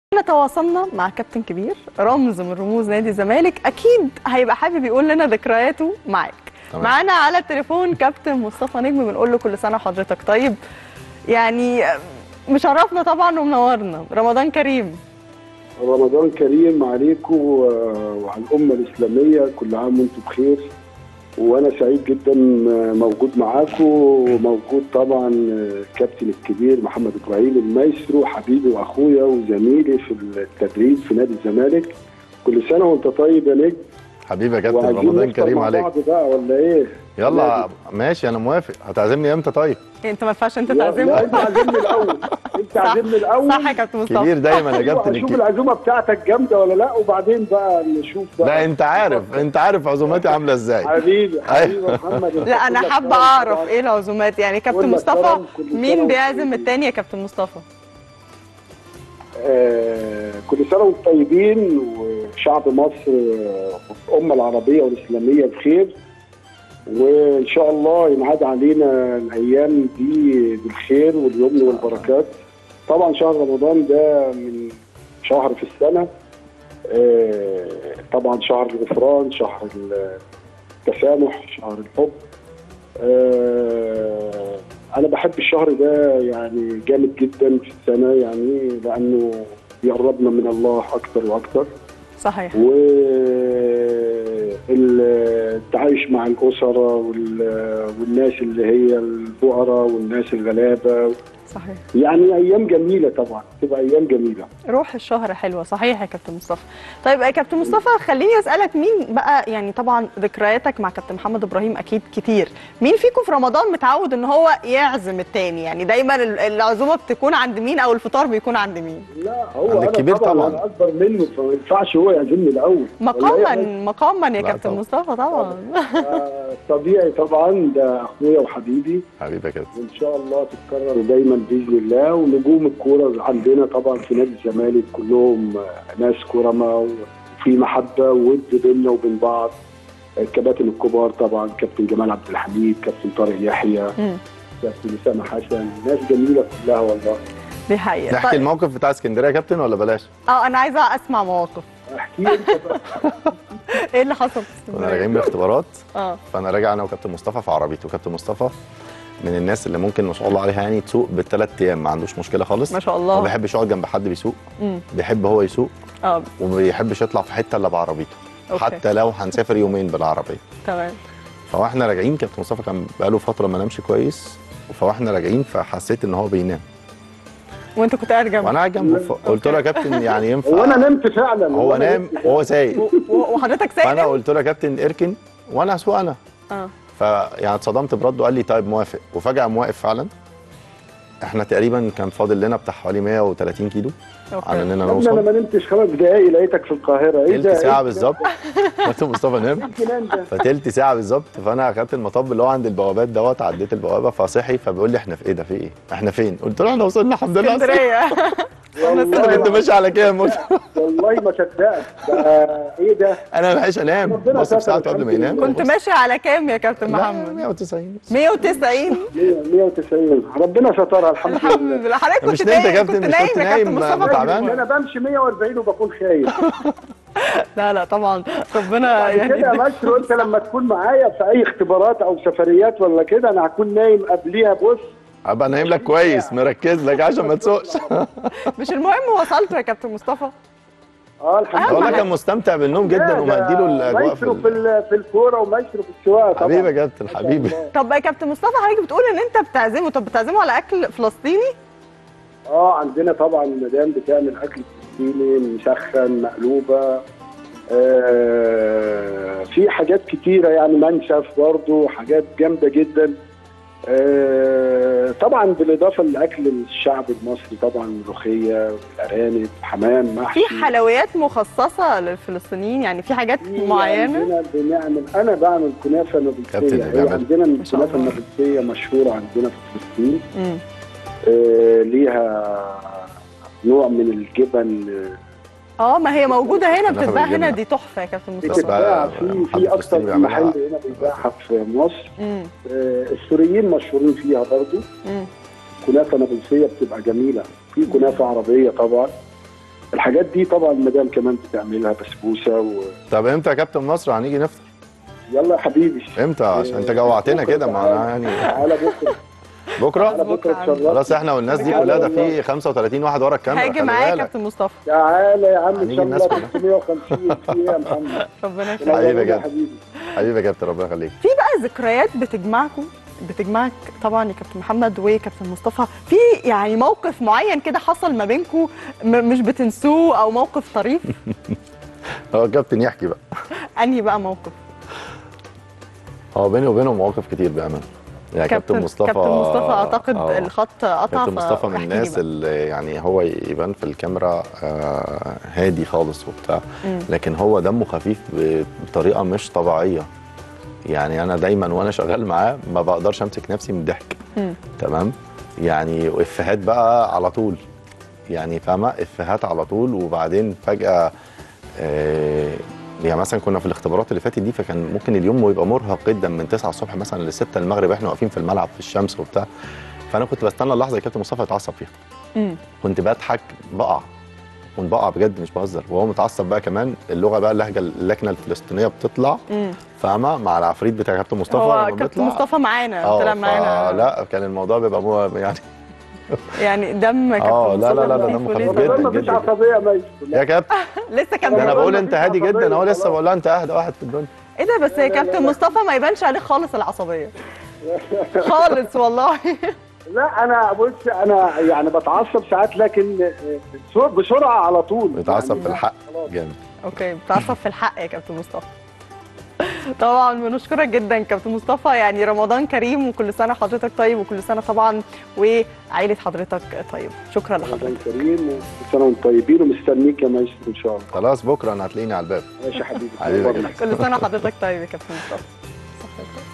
احنا تواصلنا مع كابتن كبير رمز من رموز نادي الزمالك اكيد هيبقى حابب يقول لنا ذكرياته معاك تمام. معانا على التليفون كابتن مصطفى نجم بنقول له كل سنه وحضرتك طيب يعني مشرفنا طبعا ومنورنا رمضان كريم رمضان كريم عليكم و- وعلى الأمة الإسلامية كل عام وأنتم بخير وأنا سعيد جدا موجود معاكم وموجود طبعا كابتن الكبير محمد إبراهيم المايسترو حبيبي وأخويا وزميلي في التدريب في نادي الزمالك كل سنة وأنت طيب يا نجم حبيبي يا كابتن وعايزين رمضان نفطر كريم مع عليك بعض بقى ولا إيه؟ يلا ماشي انا موافق هتعزمني امتى طيب انت ما ينفعش انت لا, لا تعزمه أنت عازمني الأول أنت صح. عازمني الأول صح يا كابتن مصطفى كبير دايما يا كابتن أشوف الكبير العزومة بتاعتك جامدة ولا لا وبعدين بقى نشوف بقى لا انت عارف انت عارف عزوماتي عامله ازاي حبيبي حبيبي محمد لا انا حابه اعرف ايه العزومات يعني كابتن كل مصطفى محترم، كل سنة مين وانت بيعزم طيب. التاني يا كابتن مصطفى آه كل سنه وانتم طيبين وشعب مصر آه، والامه العربيه والاسلاميه بخير وان شاء الله ينعاد علينا الايام دي بالخير واليمن والبركات طبعا شهر رمضان ده من شهر في السنه آه طبعا شهر الغفران شهر التسامح شهر الحب آه انا بحب الشهر ده يعني جامد جدا في السنه يعني لانه بيقربنا من الله اكتر واكتر صحيح والتعايش مع الاسره وال- والناس اللي هي الفقراء والناس الغلابه صحيح يعني ايام جميله طبعا تبقى ايام جميله روح الشهر حلوه صحيح يا كابتن مصطفى طيب يا كابتن مصطفى خليني اسالك مين بقى يعني طبعا ذكرياتك مع كابتن محمد ابراهيم اكيد كتير مين فيكم في رمضان متعود ان هو يعزم التاني يعني دايما ال- العزومه بتكون عند مين او الفطار بيكون عند مين لا هو عند انا الكبير طبعا, طبعاً. انا اكبر منه فما ينفعش هو يعزمني الاول ولا مقاما إيه؟ مقاما يا لا كابتن طبعاً. مصطفى طبعا آه، طبيعي طبعا ده اخويا وحبيبي حبيبي يا كابتن وان شاء الله تتكرر دايما باذن الله ونجوم الكوره عندنا طبعا في نادي الزمالك كلهم آه، ناس كرماء وفي محبه وود بيننا وبين بعض الكباتن الكبار طبعا كابتن جمال عبد الحميد كابتن طارق يحيى مم. كابتن اسامه حسن ناس جميله كلها والله دي حقيقه نحكي طيب. الموقف بتاع اسكندريه يا كابتن ولا بلاش اه انا عايزه اسمع مواقف احكي لي انت بقى ايه اللي حصل في كنا اسكندرية؟ راجعين من الاختبارات اه فانا راجع انا وكابتن مصطفى في عربيته وكابتن مصطفى من الناس اللي ممكن ما شاء الله عليها يعني تسوق بالثلاث ايام ما عندوش مشكله خالص ما شاء ما الله بيحبش يقعد جنب حد بيسوق مم. بيحب هو يسوق اه وما بيحبش يطلع في حته الا بعربيته أوكي. حتى لو هنسافر يومين بالعربيه تمام فواحنا راجعين كابتن مصطفى كان بقاله فتره ما نامش كويس فواحنا راجعين فحسيت ان هو بينام وانت كنت قاعد جنبه وانا قاعد جنبه فقلت له يا كابتن يعني ينفع هو انا نمت فعلا هو أنا نام نمت وهو سايق و- و- وحضرتك فانا سايق قلت له يا كابتن اركن وانا هسوق انا اه فيعني اتصدمت برده قال لي طيب موافق وفجاه قام واقف فعلا احنا تقريبا كان فاضل لنا بتاع حوالي 130 كيلو على اوكي اننا يا ابني انا نوصل ما نمتش خمس دقايق لقيتك في القاهره ايه ده تلت ساعه إيه بالظبط كابتن مصطفى نام الجنان ده فتلت ساعه بالظبط فانا اخدت المطب اللي هو عند البوابات دوت عديت البوابه فصحي فبيقول لي احنا في ايه ده في ايه احنا فين قلت له احنا وصلنا الحمد لله اسكندريه انا كنت ماشي على كام قلت والله ما صدقت ده ايه ده انا ما بحقش انام ربنا بص في ستر ساعته قبل ما الحمد ينام لله. كنت ماشي على كام يا كابتن لا محمد 190 190 190 ربنا سترها الحمد لله الحمد لله حضرتك كنت مش نمت يا نايم كابتن، كنت مش نايم كنت يا كابتن نايم، مصطفى تعبان. انا بمشي 140 وبكون خايف لا لا طبعا ربنا بعد كده يا يعني مايسترو انت لما تكون معايا في اي اختبارات او سفريات ولا كده انا هكون نايم قبليها بص ابقى نايم لك كويس مركز لك عشان ما تسوقش مش المهم وصلت يا كابتن مصطفى اه الحمد والله لله كان مستمتع بالنوم جدا لا، ومهديله ده الاجواء في مايسترو في ال- ال- في الكوره ومايسترو في السواقه طبعا حبيبي يا كابتن ما شاء حبيبي الله. طب يا كابتن مصطفى حضرتك بتقول ان انت بتعزمه طب بتعزمه على اكل فلسطيني اه عندنا طبعا مدام بتعمل اكل فلسطيني مسخن مقلوبه آه في حاجات كتيره يعني منسف برضه حاجات جامده جدا آه طبعا بالاضافه لاكل الشعب المصري طبعا ملوخيه ارانب حمام محشي في حلويات مخصصه للفلسطينيين يعني في حاجات في معينه عندنا بنعمل انا بعمل كنافه كابتن نابلسيه هي بيعمل. عندنا ما شاء الكنافه الله. النابلسيه مشهوره عندنا في فلسطين مم. آه ليها نوع من الجبن آه، اه ما هي موجوده هنا كنافة بتتباع هنا بالجبنة. دي تحفه يا كابتن بس مصطفى بقى بتتباع في محل في اكتر فلسطيني من بيعملها. محل هنا بيبيعها في مصر مم. آه، السوريين مشهورين فيها برضو مم. كنافه نابلسيه بتبقى جميله في كنافه عربيه طبعا الحاجات دي طبعا المدام كمان بتعملها بسبوسه و... طب امتى يا كابتن مصر هنيجي نفطر يلا يا حبيبي امتى عشان انت جوعتنا بكرة كده ما تعالى. أنا يعني تعالى بكره بكره تعالى بكره تشرفني خلاص احنا والناس دي كلها ده في 35 واحد ورا الكاميرا هاجي خلي معايا يا بالك. كابتن مصطفى تعالى يا عم ان هنيجي شاء الناس الله كلها. 350 في ايه يا محمد ربنا يخليك حبيبي يا يا جد. حبيبي حبيبي يا كابتن ربنا يخليك في بقى ذكريات بتجمعكم بتجمعك طبعا يا كابتن محمد وكابتن مصطفى في يعني موقف معين كده حصل ما بينكم مش بتنسوه او موقف طريف هو الكابتن يحكي بقى انهي بقى موقف هو بيني وبينه مواقف كتير بامانه يعني كابتن مصطفى كابتن مصطفى اعتقد آه. الخط قطع كابتن مصطفى من فاحكي لي الناس بقى. اللي يعني هو يبان في الكاميرا آه، هادي خالص وبتاع مم. لكن هو دمه خفيف ب- بطريقه مش طبيعيه يعني انا دايما وانا شغال معاه ما بقدرش امسك نفسي من الضحك مم. تمام يعني افيهات بقى على طول يعني فاهمه افيهات على طول وبعدين فجاه آه يعني مثلا كنا في الاختبارات اللي فاتت دي فكان ممكن اليوم يبقى مرهق جدا من 9 الصبح مثلا ل 6 المغرب احنا واقفين في الملعب في الشمس وبتاع فانا كنت بستنى اللحظه اللي كابتن مصطفى يتعصب فيها مم. كنت بضحك بقع كنت بقع بجد مش بهزر وهو متعصب بقى كمان اللغه بقى اللهجه اللكنه الفلسطينيه بتطلع مم. فاهمه مع العفريت بتاع كابتن مصطفى هو لما كابتن بيطلع. مصطفى معانا اه طلع معانا لا كان الموضوع بيبقى مو يعني يعني دم كابتن آه، لا، لا، لا، لا، مصطفى دمه خفيف خفيف وليه جدا دم. مفيش جدا. عصبيه ماشي يا كابتن لسه كان ده انا لا، بقول لا، انت مفيش هادي عصبية جدا اهو لسه خلاص. بقول لها انت اهدى واحد في الدنيا ايه ده بس يا لا، لا، كابتن لا. مصطفى ما يبانش عليه خالص العصبيه خالص والله لا انا بص انا يعني بتعصب ساعات لكن بسر- بسرعه على طول بيتعصب يعني في الحق خلاص. جامد اوكي بتعصب في الحق يا كابتن مصطفى طبعا بنشكرك جدا كابتن مصطفى يعني رمضان كريم وكل سنه حضرتك طيب وكل سنه طبعا وعائله حضرتك طيب شكرا لحضرتك رمضان كريم وكل سنه وانتم طيبين ومستنيك يا مايسترو ان شاء الله خلاص بكره انا هتلاقيني على الباب ماشي يا حبيبي حبيبي يا تنورنا. كل سنه حضرتك طيب يا كابتن مصطفى صح كده.